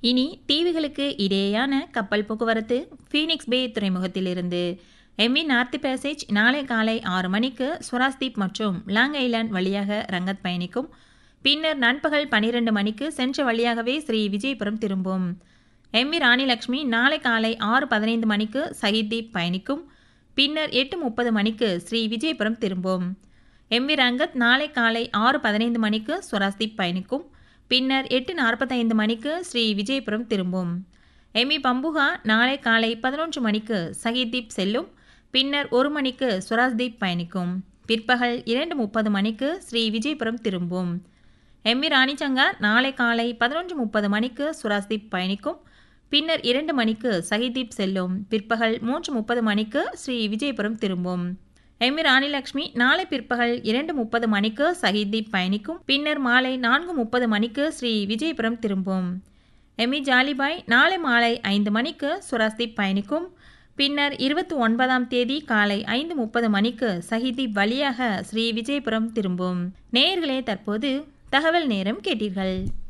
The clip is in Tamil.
இனி தீவுகளுக்கு இடையேயான கப்பல் போக்குவரத்து ஃபீனிக்ஸ் பே துறைமுகத்திலிருந்து எம்வி நார்த் பேசேஜ் நாளை காலை ஆறு மணிக்கு ஸ்வராஸ்தீப் மற்றும் லாங் ஐலாண்ட் வழியாக ரங்கத் பயணிக்கும் பின்னர் நண்பகல் பனிரெண்டு மணிக்கு சென்ற வழியாகவே ஸ்ரீ விஜயபுரம் திரும்பும் எம்வி ராணி லக்ஷ்மி நாளை காலை ஆறு பதினைந்து மணிக்கு சஹித்தீப் பயணிக்கும் பின்னர் எட்டு முப்பது மணிக்கு ஸ்ரீ விஜயபுரம் திரும்பும் எம்வி ரங்கத் நாளை காலை ஆறு பதினைந்து மணிக்கு ஸ்வராஸ்தீப் பயணிக்கும் பின்னர் எட்டு நாற்பத்தைந்து மணிக்கு ஸ்ரீ விஜயபுரம் திரும்பும் எம்வி பம்புகா நாளை காலை பதினொன்று மணிக்கு சஹித்தீப் செல்லும் பின்னர் ஒரு மணிக்கு ஸ்வராஜ்தீப் பயணிக்கும் பிற்பகல் இரண்டு முப்பது மணிக்கு ஸ்ரீ விஜயபுரம் திரும்பும் எம்வி ராணிச்சங்கா நாளை காலை பதினொன்று முப்பது மணிக்கு சுராஸ்தீப் பயணிக்கும் பின்னர் இரண்டு மணிக்கு சஹிதீப் செல்லும் பிற்பகல் மூன்று முப்பது மணிக்கு ஸ்ரீ விஜயபுரம் திரும்பும் எம்வி ராணிலக்ஷ்மி நாளை பிற்பகல் இரண்டு முப்பது மணிக்கு சஹிதீப் பயணிக்கும் பின்னர் மாலை நான்கு முப்பது மணிக்கு ஸ்ரீ விஜயபுரம் திரும்பும் எம்வி ஜாலிபாய் நாளை மாலை ஐந்து மணிக்கு சுராஸ்தீப் பயணிக்கும் பின்னர் இருபத்தி ஒன்பதாம் தேதி காலை ஐந்து முப்பது மணிக்கு சஹிதீப் வழியாக ஸ்ரீ விஜயபுரம் திரும்பும் நேயர்களே தற்போது தகவல் நேரம் கேட்டீர்கள்